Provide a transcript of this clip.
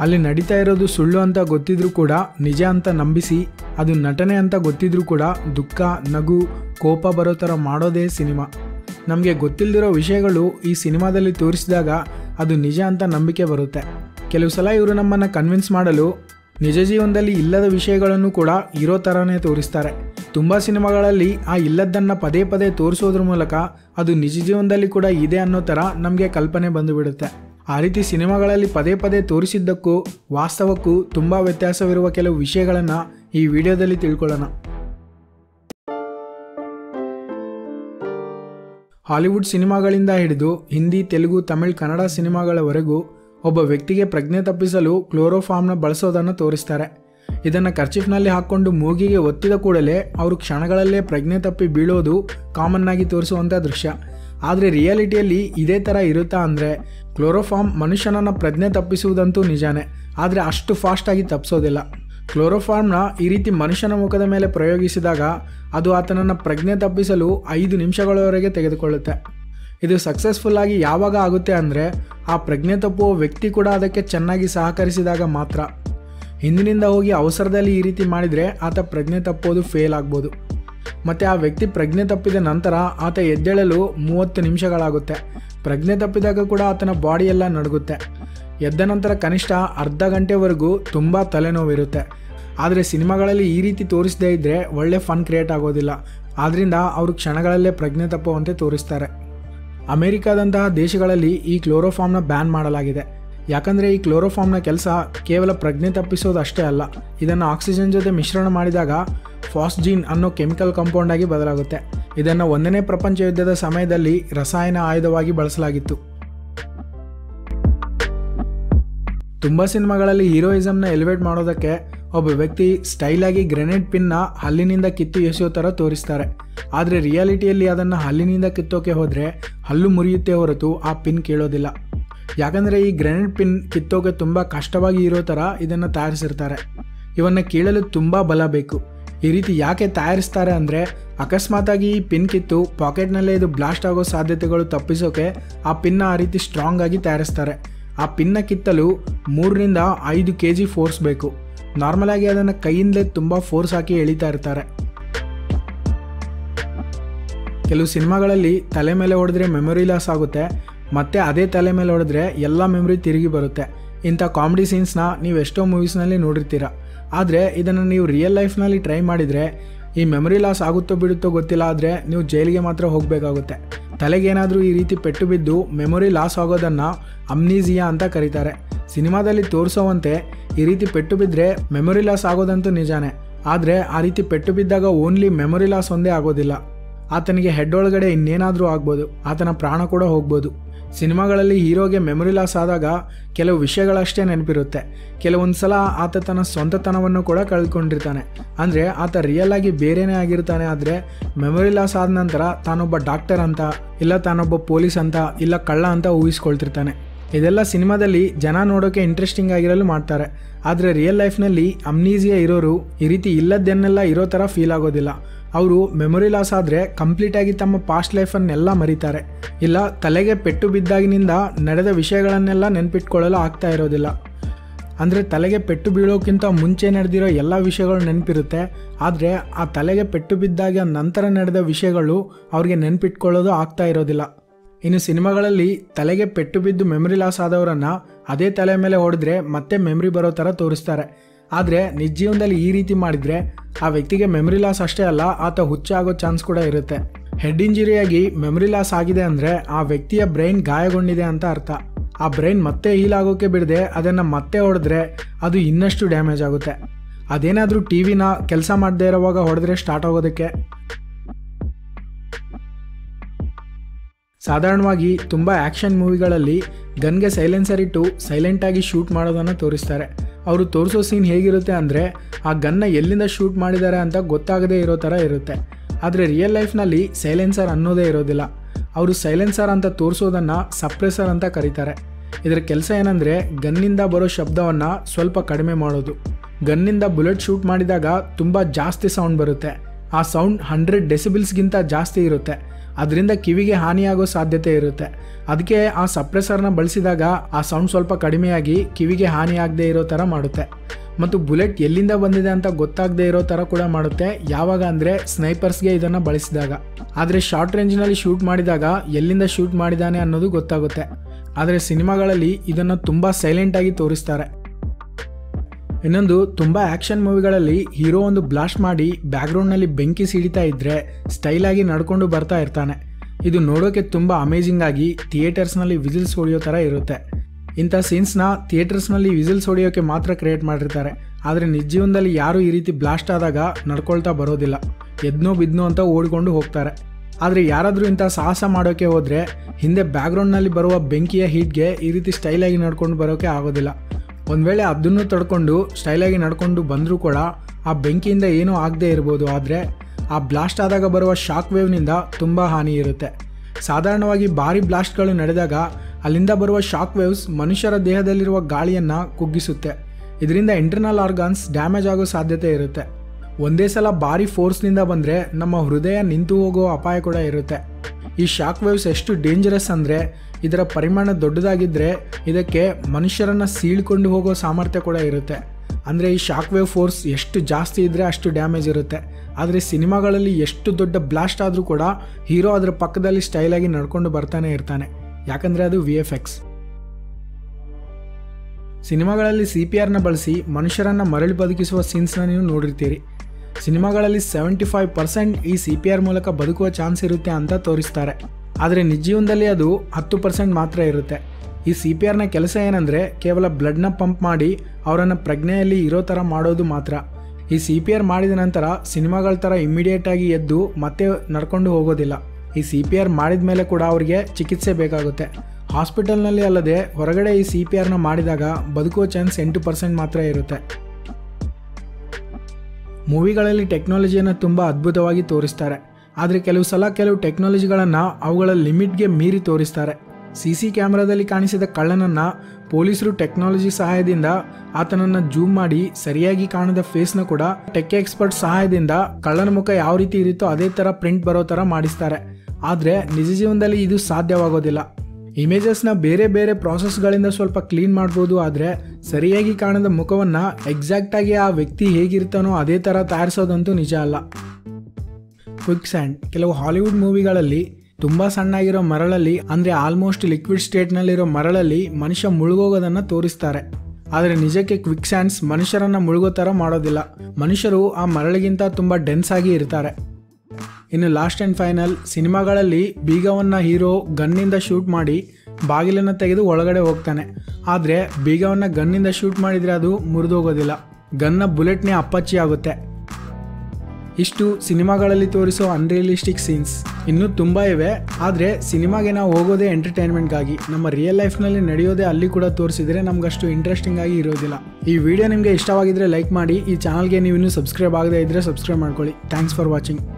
ಅಲ್ಲಿ ನಡೀತಾ ಇರೋದು ಸುಳ್ಳು ಅಂತ ಗೊತ್ತಿದ್ರೂ ಕೂಡ ನಿಜ ಅಂತ ನಂಬಿಸಿ ಅದು ನಟನೆ ಅಂತ ಗೊತ್ತಿದ್ರೂ ಕೂಡ ದುಃಖ ನಗು ಕೋಪ ಬರೋ ಥರ ಮಾಡೋದೇ ಸಿನಿಮಾ ನಮಗೆ ಗೊತ್ತಿಲ್ಲದಿರೋ ವಿಷಯಗಳು ಈ ಸಿನಿಮಾದಲ್ಲಿ ತೋರಿಸಿದಾಗ ಅದು ನಿಜ ಅಂತ ನಂಬಿಕೆ ಬರುತ್ತೆ ಕೆಲವು ಸಲ ಇವರು ನಮ್ಮನ್ನು ಕನ್ವಿನ್ಸ್ ಮಾಡಲು ನಿಜ ಜೀವನದಲ್ಲಿ ಇಲ್ಲದ ವಿಷಯಗಳನ್ನು ಕೂಡ ಇರೋ ಥರನೇ ತೋರಿಸ್ತಾರೆ ತುಂಬ ಸಿನಿಮಾಗಳಲ್ಲಿ ಆ ಇಲ್ಲದ್ದನ್ನು ಪದೇ ಪದೇ ತೋರಿಸೋದ್ರ ಮೂಲಕ ಅದು ನಿಜ ಜೀವನದಲ್ಲಿ ಕೂಡ ಇದೆ ಅನ್ನೋ ಥರ ನಮಗೆ ಕಲ್ಪನೆ ಬಂದುಬಿಡುತ್ತೆ ಆ ರೀತಿ ಸಿನಿಮಾಗಳಲ್ಲಿ ಪದೇ ಪದೇ ತೋರಿಸಿದ್ದಕ್ಕೂ ವಾಸ್ತವಕ್ಕೂ ತುಂಬ ವ್ಯತ್ಯಾಸವಿರುವ ಕೆಲವು ವಿಷಯಗಳನ್ನು ಈ ವಿಡಿಯೋದಲ್ಲಿ ತಿಳ್ಕೊಳ್ಳೋಣ ಹಾಲಿವುಡ್ ಸಿನಿಮಾಗಳಿಂದ ಹಿಡಿದು ಹಿಂದಿ ತೆಲುಗು ತಮಿಳ್ ಕನ್ನಡ ಸಿನಿಮಾಗಳವರೆಗೂ ಒಬ್ಬ ವ್ಯಕ್ತಿಗೆ ಪ್ರಜ್ಞೆ ತಪ್ಪಿಸಲು ಕ್ಲೋರೋಫಾರ್ಮ್ನ ಬಳಸೋದನ್ನು ತೋರಿಸ್ತಾರೆ ಇದನ್ನು ಕರ್ಚಿಫ್ನಲ್ಲಿ ಹಾಕ್ಕೊಂಡು ಮೂಗಿಗೆ ಒತ್ತಿದ ಕೂಡಲೇ ಅವರು ಕ್ಷಣಗಳಲ್ಲೇ ಪ್ರಜ್ಞೆ ತಪ್ಪಿ ಬೀಳೋದು ಕಾಮನ್ ಆಗಿ ತೋರಿಸುವಂಥ ದೃಶ್ಯ ಆದರೆ ರಿಯಾಲಿಟಿಯಲ್ಲಿ ಇದೇ ಥರ ಇರುತ್ತಾ ಅಂದರೆ ಕ್ಲೋರೋಫಾರ್ಮ್ ಮನುಷ್ಯನನ್ನು ಪ್ರಜ್ಞೆ ತಪ್ಪಿಸುವುದಂತೂ ನಿಜಾನೇ ಆದರೆ ಅಷ್ಟು ಫಾಸ್ಟಾಗಿ ತಪ್ಪಿಸೋದಿಲ್ಲ ಕ್ಲೋರೋಫಾರ್ಮ್ನ ಈ ರೀತಿ ಮನುಷ್ಯನ ಮುಖದ ಮೇಲೆ ಪ್ರಯೋಗಿಸಿದಾಗ ಅದು ಆತನನ್ನು ಪ್ರಜ್ಞೆ ತಪ್ಪಿಸಲು ಐದು ನಿಮಿಷಗಳವರೆಗೆ ತೆಗೆದುಕೊಳ್ಳುತ್ತೆ ಇದು ಸಕ್ಸಸ್ಫುಲ್ ಆಗಿ ಯಾವಾಗ ಆಗುತ್ತೆ ಅಂದರೆ ಆ ಪ್ರಜ್ಞೆ ತಪ್ಪುವ ವ್ಯಕ್ತಿ ಕೂಡ ಅದಕ್ಕೆ ಚೆನ್ನಾಗಿ ಸಹಕರಿಸಿದಾಗ ಮಾತ್ರ ಹಿಂದಿನಿಂದ ಹೋಗಿ ಅವಸರದಲ್ಲಿ ಈ ರೀತಿ ಮಾಡಿದರೆ ಆತ ಪ್ರಜ್ಞೆ ತಪ್ಪೋದು ಫೇಲ್ ಆಗ್ಬೋದು ಮತ್ತು ಆ ವ್ಯಕ್ತಿ ಪ್ರಜ್ಞೆ ತಪ್ಪಿದ ನಂತರ ಆತ ಎದ್ದೇಳಲು ಮೂವತ್ತು ನಿಮಿಷಗಳಾಗುತ್ತೆ ಪ್ರಜ್ಞೆ ತಪ್ಪಿದಾಗ ಕೂಡ ಆತನ ಬಾಡಿ ಎಲ್ಲ ನಡುಗುತ್ತೆ ಎದ್ದ ನಂತರ ಕನಿಷ್ಠ ಅರ್ಧ ಗಂಟೆವರೆಗೂ ತುಂಬ ತಲೆನೋವಿರುತ್ತೆ ಆದರೆ ಸಿನಿಮಾಗಳಲ್ಲಿ ಈ ರೀತಿ ತೋರಿಸದೇ ಇದ್ದರೆ ಒಳ್ಳೆ ಫನ್ ಕ್ರಿಯೇಟ್ ಆಗೋದಿಲ್ಲ ಆದ್ದರಿಂದ ಅವರು ಕ್ಷಣಗಳಲ್ಲೇ ಪ್ರಜ್ಞೆ ತಪ್ಪುವಂತೆ ತೋರಿಸ್ತಾರೆ ಅಮೆರಿಕಾದಂತಹ ದೇಶಗಳಲ್ಲಿ ಈ ಕ್ಲೋರೋಫಾರ್ಮ್ನ ಬ್ಯಾನ್ ಮಾಡಲಾಗಿದೆ ಯಾಕಂದರೆ ಈ ಕ್ಲೋರೋಫಾರ್ಮ್ನ ಕೆಲಸ ಕೇವಲ ಪ್ರಜ್ಞೆ ತಪ್ಪಿಸೋದು ಅಷ್ಟೇ ಅಲ್ಲ ಇದನ್ನು ಆಕ್ಸಿಜನ್ ಜೊತೆ ಮಿಶ್ರಣ ಮಾಡಿದಾಗ ಫಾಸ್ಜೀನ್ ಅನ್ನೋ ಕೆಮಿಕಲ್ ಕಾಂಪೌಂಡ್ ಆಗಿ ಬದಲಾಗುತ್ತೆ ಇದನ್ನು ಒಂದನೇ ಪ್ರಪಂಚ ಯುದ್ಧದ ಸಮಯದಲ್ಲಿ ರಸಾಯನ ಆಯುಧವಾಗಿ ಬಳಸಲಾಗಿತ್ತು ತುಂಬ ಸಿನಿಮಾಗಳಲ್ಲಿ ಹೀರೋಯಿಸಮ್ನ ಎಲಿವೇಟ್ ಮಾಡೋದಕ್ಕೆ ಒಬ್ಬ ವ್ಯಕ್ತಿ ಸ್ಟೈಲಾಗಿ ಗ್ರೆನೇಡ್ ಪಿನ್ನ ಹಲ್ಲಿನಿಂದ ಕಿತ್ತು ಎಸೆಯೋ ಥರ ತೋರಿಸ್ತಾರೆ ಆದರೆ ರಿಯಾಲಿಟಿಯಲ್ಲಿ ಅದನ್ನು ಹಲ್ಲಿನಿಂದ ಕಿತ್ತೋಕೆ ಹೋದರೆ ಹಲ್ಲು ಮುರಿಯುತ್ತೆ ಹೊರತು ಆ ಪಿನ್ ಕೇಳೋದಿಲ್ಲ ಯಾಕಂದರೆ ಈ ಗ್ರೆನೇಡ್ ಪಿನ್ ಕಿತ್ತೋಕೆ ತುಂಬ ಕಷ್ಟವಾಗಿ ಇರೋ ಥರ ಇದನ್ನು ತಯಾರಿಸಿರ್ತಾರೆ ಇವನ್ನು ಕೀಳಲು ತುಂಬ ಬಲ ಬೇಕು ಈ ರೀತಿ ಯಾಕೆ ತಯಾರಿಸ್ತಾರೆ ಅಂದರೆ ಅಕಸ್ಮಾತಾಗಿ ಈ ಪಿನ್ ಕಿತ್ತು ಪಾಕೆಟ್ನಲ್ಲೇ ಇದು ಬ್ಲಾಸ್ಟ್ ಆಗೋ ಸಾಧ್ಯತೆಗಳು ತಪ್ಪಿಸೋಕೆ ಆ ಪಿನ್ನ ಆ ರೀತಿ ಸ್ಟ್ರಾಂಗ್ ಆಗಿ ತಯಾರಿಸ್ತಾರೆ ಆ ಪಿನ್ನ ಕಿತ್ತಲು ಮೂರರಿಂದ ಐದು ಕೆ ಜಿ ಫೋರ್ಸ್ ಬೇಕು ನಾರ್ಮಲಾಗಿ ಅದನ್ನು ಕೈಯಿಂದಲೇ ತುಂಬ ಫೋರ್ಸ್ ಹಾಕಿ ಎಳಿತಾ ಇರ್ತಾರೆ ಕೆಲವು ಸಿನಿಮಾಗಳಲ್ಲಿ ತಲೆ ಮೇಲೆ ಹೊಡೆದ್ರೆ ಮೆಮೊರಿ ಲಾಸ್ ಆಗುತ್ತೆ ಮತ್ತೆ ಅದೇ ತಲೆ ಮೇಲೆ ಹೊಡೆದ್ರೆ ಎಲ್ಲ ಮೆಮೊರಿ ತಿರುಗಿ ಬರುತ್ತೆ ಇಂಥ ಕಾಮಿಡಿ ಸೀನ್ಸ್ನ ನೀವು ಎಷ್ಟೋ ಮೂವೀಸ್ನಲ್ಲಿ ನೋಡಿರ್ತೀರ ಆದರೆ ಇದನ್ನು ನೀವು ರಿಯಲ್ ಲೈಫ್ನಲ್ಲಿ ಟ್ರೈ ಮಾಡಿದರೆ ಈ ಮೆಮೊರಿ ಲಾಸ್ ಆಗುತ್ತೋ ಬಿಡುತ್ತೋ ಗೊತ್ತಿಲ್ಲ ಆದರೆ ನೀವು ಜೈಲಿಗೆ ಮಾತ್ರ ಹೋಗಬೇಕಾಗುತ್ತೆ ತಲೆಗೇನಾದರೂ ಈ ರೀತಿ ಪೆಟ್ಟು ಬಿದ್ದು ಮೆಮೊರಿ ಲಾಸ್ ಆಗೋದನ್ನು ಅಮ್ನೀಸಿಯಾ ಅಂತ ಕರೀತಾರೆ ಸಿನಿಮಾದಲ್ಲಿ ತೋರಿಸೋವಂತೆ ಈ ರೀತಿ ಪೆಟ್ಟು ಬಿದ್ದರೆ ಮೆಮೊರಿ ಲಾಸ್ ಆಗೋದಂತೂ ನಿಜಾನೇ ಆದರೆ ಆ ರೀತಿ ಪೆಟ್ಟು ಬಿದ್ದಾಗ ಓನ್ಲಿ ಮೆಮೊರಿ ಲಾಸ್ ಒಂದೇ ಆಗೋದಿಲ್ಲ ಆತನಿಗೆ ಹೆಡ್ ಒಳಗಡೆ ಇನ್ನೇನಾದರೂ ಆಗ್ಬೋದು ಆತನ ಪ್ರಾಣ ಕೂಡ ಹೋಗ್ಬೋದು ಸಿನಿಮಾಗಳಲ್ಲಿ ಹೀರೋಗೆ ಮೆಮೊರಿ ಲಾಸ್ ಆದಾಗ ಕೆಲವು ವಿಷಯಗಳಷ್ಟೇ ನೆನಪಿರುತ್ತೆ ಕೆಲವೊಂದು ಸಲ ಆತ ತನ್ನ ಸ್ವಂತತನವನ್ನು ಕೂಡ ಕಳ್ಕೊಂಡಿರ್ತಾನೆ ಅಂದರೆ ಆತ ರಿಯಲ್ ಆಗಿ ಬೇರೆನೇ ಆಗಿರ್ತಾನೆ ಆದರೆ ಮೆಮೊರಿ ಲಾಸ್ ಆದ ನಂತರ ತಾನೊಬ್ಬ ಡಾಕ್ಟರ್ ಅಂತ ಇಲ್ಲ ತಾನೊಬ್ಬ ಪೊಲೀಸ್ ಅಂತ ಇಲ್ಲ ಕಳ್ಳ ಅಂತ ಊಹಿಸ್ಕೊಳ್ತಿರ್ತಾನೆ ಇದೆಲ್ಲ ಸಿನಿಮಾದಲ್ಲಿ ಜನ ನೋಡೋಕೆ ಇಂಟ್ರೆಸ್ಟಿಂಗ್ ಆಗಿರಲು ಮಾಡ್ತಾರೆ ಆದರೆ ರಿಯಲ್ ಲೈಫ್ನಲ್ಲಿ ಅಮ್ನೀಸಿಯಾ ಇರೋರು ಈ ರೀತಿ ಇಲ್ಲದ್ದನ್ನೆಲ್ಲ ಇರೋ ಥರ ಫೀಲ್ ಆಗೋದಿಲ್ಲ ಅವರು ಮೆಮೊರಿ ಲಾಸ್ ಆದರೆ ಕಂಪ್ಲೀಟಾಗಿ ತಮ್ಮ ಪಾಸ್ಟ್ ಲೈಫನ್ನೆಲ್ಲ ಮರೀತಾರೆ ಇಲ್ಲ ತಲೆಗೆ ಪೆಟ್ಟು ಬಿದ್ದಾಗಿನಿಂದ ನಡೆದ ವಿಷಯಗಳನ್ನೆಲ್ಲ ನೆನ್ಪಿಟ್ಕೊಳ್ಳಲು ಆಗ್ತಾ ಇರೋದಿಲ್ಲ ಅಂದರೆ ತಲೆಗೆ ಪೆಟ್ಟು ಬೀಳೋಕ್ಕಿಂತ ಮುಂಚೆ ನಡೆದಿರೋ ಎಲ್ಲ ವಿಷಯಗಳು ನೆನಪಿರುತ್ತೆ ಆದರೆ ಆ ತಲೆಗೆ ಪೆಟ್ಟು ಬಿದ್ದಾಗ ನಂತರ ನಡೆದ ವಿಷಯಗಳು ಅವ್ರಿಗೆ ನೆನಪಿಟ್ಕೊಳ್ಳೋದು ಆಗ್ತಾ ಇರೋದಿಲ್ಲ ಇನ್ನು ಸಿನಿಮಾಗಳಲ್ಲಿ ತಲೆಗೆ ಪೆಟ್ಟು ಬಿದ್ದು ಮೆಮೊರಿ ಲಾಸ್ ಆದವರನ್ನು ಅದೇ ತಲೆ ಮೇಲೆ ಹೊಡೆದ್ರೆ ಮತ್ತೆ ಮೆಮೊರಿ ಬರೋ ಥರ ತೋರಿಸ್ತಾರೆ ಆದರೆ ನಿಜ ಜೀವನದಲ್ಲಿ ಈ ರೀತಿ ಮಾಡಿದರೆ ಆ ವ್ಯಕ್ತಿಗೆ ಮೆಮೊರಿ ಲಾಸ್ ಅಷ್ಟೇ ಅಲ್ಲ ಆತ ಹುಚ್ಚ ಆಗೋ ಚಾನ್ಸ್ ಕೂಡ ಇರುತ್ತೆ ಹೆಡ್ ಇಂಜುರಿಯಾಗಿ ಮೆಮೊರಿ ಲಾಸ್ ಆಗಿದೆ ಅಂದರೆ ಆ ವ್ಯಕ್ತಿಯ ಬ್ರೈನ್ ಗಾಯಗೊಂಡಿದೆ ಅಂತ ಅರ್ಥ ಆ ಬ್ರೈನ್ ಮತ್ತೆ ಹೀಲ್ ಆಗೋಕೆ ಬಿಡದೆ ಅದನ್ನು ಮತ್ತೆ ಹೊಡೆದ್ರೆ ಅದು ಇನ್ನಷ್ಟು ಡ್ಯಾಮೇಜ್ ಆಗುತ್ತೆ ಅದೇನಾದರೂ ಟಿ ವಿನ ಕೆಲಸ ಮಾಡದೇ ಇರೋವಾಗ ಹೊಡೆದ್ರೆ ಸ್ಟಾರ್ಟ್ ಆಗೋದಕ್ಕೆ ಸಾಧಾರಣವಾಗಿ ತುಂಬ ಆ್ಯಕ್ಷನ್ ಮೂವಿಗಳಲ್ಲಿ ಗನ್ಗೆ ಸೈಲೆನ್ಸರ್ ಇಟ್ಟು ಸೈಲೆಂಟಾಗಿ ಶೂಟ್ ಮಾಡೋದನ್ನು ತೋರಿಸ್ತಾರೆ ಅವರು ತೋರಿಸೋ ಸೀನ್ ಹೇಗಿರುತ್ತೆ ಅಂದರೆ ಆ ಗನ್ನ ಎಲ್ಲಿಂದ ಶೂಟ್ ಮಾಡಿದ್ದಾರೆ ಅಂತ ಗೊತ್ತಾಗದೇ ಇರೋ ಥರ ಇರುತ್ತೆ ಆದರೆ ರಿಯಲ್ ಲೈಫ್ನಲ್ಲಿ ಸೈಲೆನ್ಸರ್ ಅನ್ನೋದೇ ಇರೋದಿಲ್ಲ ಅವರು ಸೈಲೆನ್ಸರ್ ಅಂತ ತೋರಿಸೋದನ್ನು ಸಪ್ರೆಸರ್ ಅಂತ ಕರೀತಾರೆ ಇದರ ಕೆಲಸ ಏನಂದರೆ ಗನ್ನಿಂದ ಬರೋ ಶಬ್ದವನ್ನು ಸ್ವಲ್ಪ ಕಡಿಮೆ ಮಾಡೋದು ಗನ್ನಿಂದ ಬುಲೆಟ್ ಶೂಟ್ ಮಾಡಿದಾಗ ತುಂಬ ಜಾಸ್ತಿ ಸೌಂಡ್ ಬರುತ್ತೆ ಆ ಸೌಂಡ್ ಹಂಡ್ರೆಡ್ ಡೆಸಿಬಿಲ್ಸ್ಗಿಂತ ಜಾಸ್ತಿ ಇರುತ್ತೆ ಅದರಿಂದ ಕಿವಿಗೆ ಹಾನಿಯಾಗೋ ಸಾಧ್ಯತೆ ಇರುತ್ತೆ ಅದಕ್ಕೆ ಆ ಸಪ್ರೆಸರ್ನ ಬಳಸಿದಾಗ ಆ ಸೌಂಡ್ ಸ್ವಲ್ಪ ಕಡಿಮೆಯಾಗಿ ಕಿವಿಗೆ ಹಾನಿಯಾಗದೇ ಇರೋ ಥರ ಮಾಡುತ್ತೆ ಮತ್ತು ಬುಲೆಟ್ ಎಲ್ಲಿಂದ ಬಂದಿದೆ ಅಂತ ಗೊತ್ತಾಗದೇ ಇರೋ ಥರ ಕೂಡ ಮಾಡುತ್ತೆ ಯಾವಾಗ ಅಂದರೆ ಸ್ನೈಪರ್ಸ್ಗೆ ಇದನ್ನು ಬಳಸಿದಾಗ ಆದರೆ ಶಾರ್ಟ್ ರೇಂಜ್ನಲ್ಲಿ ಶೂಟ್ ಮಾಡಿದಾಗ ಎಲ್ಲಿಂದ ಶೂಟ್ ಮಾಡಿದ್ದಾನೆ ಅನ್ನೋದು ಗೊತ್ತಾಗುತ್ತೆ ಆದರೆ ಸಿನಿಮಾಗಳಲ್ಲಿ ಇದನ್ನು ತುಂಬ ಸೈಲೆಂಟಾಗಿ ತೋರಿಸ್ತಾರೆ ಇನ್ನೊಂದು ತುಂಬ ಆ್ಯಕ್ಷನ್ ಮೂವಿಗಳಲ್ಲಿ ಹೀರೋ ಒಂದು ಬ್ಲಾಸ್ಟ್ ಮಾಡಿ ಬ್ಯಾಕ್ಗ್ರೌಂಡ್ನಲ್ಲಿ ಬೆಂಕಿ ಸಿಡಿತಾ ಇದ್ದರೆ ಸ್ಟೈಲಾಗಿ ನಡ್ಕೊಂಡು ಬರ್ತಾ ಇರ್ತಾನೆ ಇದು ನೋಡೋಕೆ ತುಂಬ ಅಮೇಜಿಂಗ್ ಆಗಿ ಥಿಯೇಟರ್ಸ್ನಲ್ಲಿ ವಿಸಿಲ್ಸ್ ಹೊಡೆಯೋ ಥರ ಇರುತ್ತೆ ಇಂಥ ಸೀನ್ಸ್ನ ಥಿಯೇಟರ್ಸ್ನಲ್ಲಿ ವಿಸಿಲ್ಸ್ ಹೊಡೆಯೋಕೆ ಮಾತ್ರ ಕ್ರಿಯೇಟ್ ಮಾಡಿರ್ತಾರೆ ಆದರೆ ನಿಜ ಜೀವನದಲ್ಲಿ ಯಾರು ಈ ರೀತಿ ಬ್ಲಾಸ್ಟ್ ಆದಾಗ ನಡ್ಕೊಳ್ತಾ ಬರೋದಿಲ್ಲ ಎದ್ನೋ ಬಿದ್ನೋ ಅಂತ ಓಡಿಕೊಂಡು ಹೋಗ್ತಾರೆ ಆದರೆ ಯಾರಾದರೂ ಇಂಥ ಸಾಹಸ ಮಾಡೋಕ್ಕೆ ಹೋದರೆ ಹಿಂದೆ ಬ್ಯಾಕ್ಗ್ರೌಂಡ್ನಲ್ಲಿ ಬರುವ ಬೆಂಕಿಯ ಹೀಟ್ಗೆ ಈ ರೀತಿ ಸ್ಟೈಲಾಗಿ ನಡ್ಕೊಂಡು ಬರೋಕ್ಕೆ ಆಗೋದಿಲ್ಲ ಒಂದು ವೇಳೆ ಅದನ್ನು ತಡ್ಕೊಂಡು ಸ್ಟೈಲಾಗಿ ನಡ್ಕೊಂಡು ಬಂದರೂ ಕೂಡ ಆ ಬೆಂಕಿಯಿಂದ ಏನೂ ಆಗದೇ ಇರ್ಬೋದು ಆದರೆ ಆ ಬ್ಲಾಸ್ಟ್ ಆದಾಗ ಬರುವ ಶಾಕ್ ವೇವ್ನಿಂದ ತುಂಬ ಹಾನಿ ಇರುತ್ತೆ ಸಾಧಾರಣವಾಗಿ ಭಾರಿ ಬ್ಲಾಸ್ಟ್ಗಳು ನಡೆದಾಗ ಅಲ್ಲಿಂದ ಬರುವ ಶಾಕ್ ವೇವ್ಸ್ ಮನುಷ್ಯರ ದೇಹದಲ್ಲಿರುವ ಗಾಳಿಯನ್ನು ಕುಗ್ಗಿಸುತ್ತೆ ಇದರಿಂದ ಇಂಟರ್ನಲ್ ಆರ್ಗಾನ್ಸ್ ಡ್ಯಾಮೇಜ್ ಆಗೋ ಸಾಧ್ಯತೆ ಇರುತ್ತೆ ಒಂದೇ ಸಲ ಭಾರಿ ಫೋರ್ಸ್ನಿಂದ ಬಂದರೆ ನಮ್ಮ ಹೃದಯ ನಿಂತು ಹೋಗೋ ಅಪಾಯ ಕೂಡ ಇರುತ್ತೆ ಈ ಶಾಕ್ ವೇವ್ಸ್ ಎಷ್ಟು ಡೇಂಜರಸ್ ಅಂದರೆ ಇದರ ಪರಿಮಾಣ ದೊಡ್ಡದಾಗಿದ್ದರೆ ಇದಕ್ಕೆ ಮನುಷ್ಯರನ್ನು ಸೀಳ್ಕೊಂಡು ಹೋಗೋ ಸಾಮರ್ಥ್ಯ ಕೂಡ ಇರುತ್ತೆ ಅಂದರೆ ಈ ಶಾಕ್ ವೇವ್ ಫೋರ್ಸ್ ಎಷ್ಟು ಜಾಸ್ತಿ ಇದ್ದರೆ ಅಷ್ಟು ಡ್ಯಾಮೇಜ್ ಇರುತ್ತೆ ಆದರೆ ಸಿನಿಮಾಗಳಲ್ಲಿ ಎಷ್ಟು ದೊಡ್ಡ ಬ್ಲಾಸ್ಟ್ ಆದರೂ ಕೂಡ ಹೀರೋ ಅದರ ಪಕ್ಕದಲ್ಲಿ ಸ್ಟೈಲಾಗಿ ನಡ್ಕೊಂಡು ಬರ್ತಾನೆ ಇರ್ತಾನೆ ಯಾಕಂದರೆ ಅದು ವಿ ಎಫ್ ಎಕ್ಸ್ ಸಿನಿಮಾಗಳಲ್ಲಿ ಸಿ ಪಿ ಆರ್ನ ಬಳಸಿ ಮನುಷ್ಯರನ್ನು ಮರಳಿ ಬದುಕಿಸುವ ಸೀನ್ಸ್ನ ನೀವು ನೋಡಿರ್ತೀರಿ ಸಿನಿಮಾಗಳಲ್ಲಿ ಸೆವೆಂಟಿ ಫೈವ್ ಪರ್ಸೆಂಟ್ ಈ ಸಿ ಪಿ ಆರ್ ಮೂಲಕ ಬದುಕುವ ಚಾನ್ಸ್ ಇರುತ್ತೆ ಅಂತ ತೋರಿಸ್ತಾರೆ ಆದರೆ ನಿಜ ಜೀವನದಲ್ಲಿ ಅದು ಹತ್ತು ಪರ್ಸೆಂಟ್ ಮಾತ್ರ ಇರುತ್ತೆ ಈ ಸಿ ಪಿ ಆರ್ನ ಕೆಲಸ ಏನಂದರೆ ಕೇವಲ ಬ್ಲಡ್ನ ಪಂಪ್ ಮಾಡಿ ಅವರನ್ನು ಪ್ರಜ್ಞೆಯಲ್ಲಿ ಇರೋ ಥರ ಮಾಡೋದು ಮಾತ್ರ ಈ ಸಿ ಪಿ ಆರ್ ಮಾಡಿದ ನಂತರ ಸಿನಿಮಾಗಳ ಥರ ಇಮ್ಮಿಡಿಯೇಟಾಗಿ ಎದ್ದು ಮತ್ತೆ ನಡ್ಕೊಂಡು ಹೋಗೋದಿಲ್ಲ ಈ ಸಿ ಪಿ ಆರ್ ಮಾಡಿದ ಮೇಲೆ ಕೂಡ ಅವರಿಗೆ ಚಿಕಿತ್ಸೆ ಬೇಕಾಗುತ್ತೆ ಹಾಸ್ಪಿಟಲ್ನಲ್ಲಿ ಅಲ್ಲದೆ ಹೊರಗಡೆ ಈ ಸಿ ಪಿ ಆರ್ನ ಮಾಡಿದಾಗ ಬದುಕುವ ಚಾನ್ಸ್ ಎಂಟು ಪರ್ಸೆಂಟ್ ಮಾತ್ರ ಇರುತ್ತೆ ಮೂವಿಗಳಲ್ಲಿ ಟೆಕ್ನಾಲಜಿಯನ್ನು ತುಂಬ ಅದ್ಭುತವಾಗಿ ತೋರಿಸ್ತಾರೆ ಆದರೆ ಕೆಲವು ಸಲ ಕೆಲವು ಟೆಕ್ನಾಲಜಿಗಳನ್ನು ಅವುಗಳ ಲಿಮಿಟ್ಗೆ ಮೀರಿ ತೋರಿಸ್ತಾರೆ ಸಿ ಸಿ ಕ್ಯಾಮ್ರಾದಲ್ಲಿ ಕಾಣಿಸಿದ ಕಳ್ಳನನ್ನು ಪೊಲೀಸರು ಟೆಕ್ನಾಲಜಿ ಸಹಾಯದಿಂದ ಆತನನ್ನು ಜೂಮ್ ಮಾಡಿ ಸರಿಯಾಗಿ ಕಾಣದ ಫೇಸ್ನ ಕೂಡ ಟೆಕ್ ಎಕ್ಸ್ಪರ್ಟ್ ಸಹಾಯದಿಂದ ಕಳ್ಳನ ಮುಖ ಯಾವ ರೀತಿ ಇರುತ್ತೋ ಅದೇ ಥರ ಪ್ರಿಂಟ್ ಬರೋ ಥರ ಮಾಡಿಸ್ತಾರೆ ಆದರೆ ನಿಜ ಜೀವನದಲ್ಲಿ ಇದು ಸಾಧ್ಯವಾಗೋದಿಲ್ಲ ಇಮೇಜಸ್ನ ಬೇರೆ ಬೇರೆ ಪ್ರಾಸೆಸ್ಗಳಿಂದ ಸ್ವಲ್ಪ ಕ್ಲೀನ್ ಮಾಡ್ಬೋದು ಆದರೆ ಸರಿಯಾಗಿ ಕಾಣದ ಮುಖವನ್ನು ಎಕ್ಸಾಕ್ಟಾಗಿ ಆ ವ್ಯಕ್ತಿ ಹೇಗಿರ್ತಾನೋ ಅದೇ ಥರ ತಯಾರಿಸೋದಂತೂ ನಿಜ ಅಲ್ಲ ಕ್ವಿಕ್ ಸ್ಯಾಂಡ್ ಕೆಲವು ಹಾಲಿವುಡ್ ಮೂವಿಗಳಲ್ಲಿ ತುಂಬ ಸಣ್ಣಾಗಿರೋ ಮರಳಲ್ಲಿ ಅಂದರೆ ಆಲ್ಮೋಸ್ಟ್ ಲಿಕ್ವಿಡ್ ಸ್ಟೇಟ್ನಲ್ಲಿರೋ ಮರಳಲ್ಲಿ ಮನುಷ್ಯ ಮುಳುಗೋಗೋದನ್ನು ತೋರಿಸ್ತಾರೆ ಆದರೆ ನಿಜಕ್ಕೆ ಕ್ವಿಕ್ ಸ್ಯಾಂಡ್ಸ್ ಮನುಷ್ಯರನ್ನು ಮುಳುಗೋ ಥರ ಮಾಡೋದಿಲ್ಲ ಮನುಷ್ಯರು ಆ ಮರಳಿಗಿಂತ ತುಂಬ ಡೆನ್ಸ್ ಆಗಿ ಇರ್ತಾರೆ ಇನ್ನು ಲಾಸ್ಟ್ ಆ್ಯಂಡ್ ಫೈನಲ್ ಸಿನಿಮಾಗಳಲ್ಲಿ ಬೀಗವನ್ನು ಹೀರೋ ಗನ್ನಿಂದ ಶೂಟ್ ಮಾಡಿ ಬಾಗಿಲನ್ನು ತೆಗೆದು ಒಳಗಡೆ ಹೋಗ್ತಾನೆ ಆದರೆ ಬೀಗವನ್ನು ಗನ್ನಿಂದ ಶೂಟ್ ಮಾಡಿದರೆ ಅದು ಮುರಿದೋಗೋದಿಲ್ಲ ಗನ್ನ ಬುಲೆಟ್ನೇ ಅಪ್ಪಚ್ಚಿ ಆಗುತ್ತೆ ಇಷ್ಟು ಸಿನಿಮಾಗಳಲ್ಲಿ ತೋರಿಸೋ ಅನ್ರಿಯಲಿಸ್ಟಿಕ್ ಸೀನ್ಸ್ ಇನ್ನೂ ತುಂಬ ಇವೆ ಆದರೆ ಸಿನಿಮಾಗೆ ನಾವು ಹೋಗೋದೇ ಎಂಟರ್ಟೈನ್ಮೆಂಟ್ಗಾಗಿ ನಮ್ಮ ರಿಯಲ್ ಲೈಫ್ನಲ್ಲಿ ನಡೆಯೋದೇ ಅಲ್ಲಿ ಕೂಡ ತೋರಿಸಿದರೆ ನಮ್ಗಷ್ಟು ಇಂಟ್ರೆಸ್ಟಿಂಗ್ ಆಗಿ ಇರೋದಿಲ್ಲ ಈ ವಿಡಿಯೋ ನಿಮಗೆ ಇಷ್ಟವಾಗಿದ್ದರೆ ಲೈಕ್ ಮಾಡಿ ಈ ಚಾನಲ್ಗೆ ನೀವು ಇನ್ನೂ ಸಬ್ಸ್ಕ್ರೈಬ್ ಆಗದೇ ಇದ್ದರೆ ಸಬ್ಸ್ಕ್ರೈಬ್ ಮಾಡ್ಕೊಳ್ಳಿ ಥ್ಯಾಂಕ್ಸ್ ಫಾರ್ ವಾಚಿಂಗ್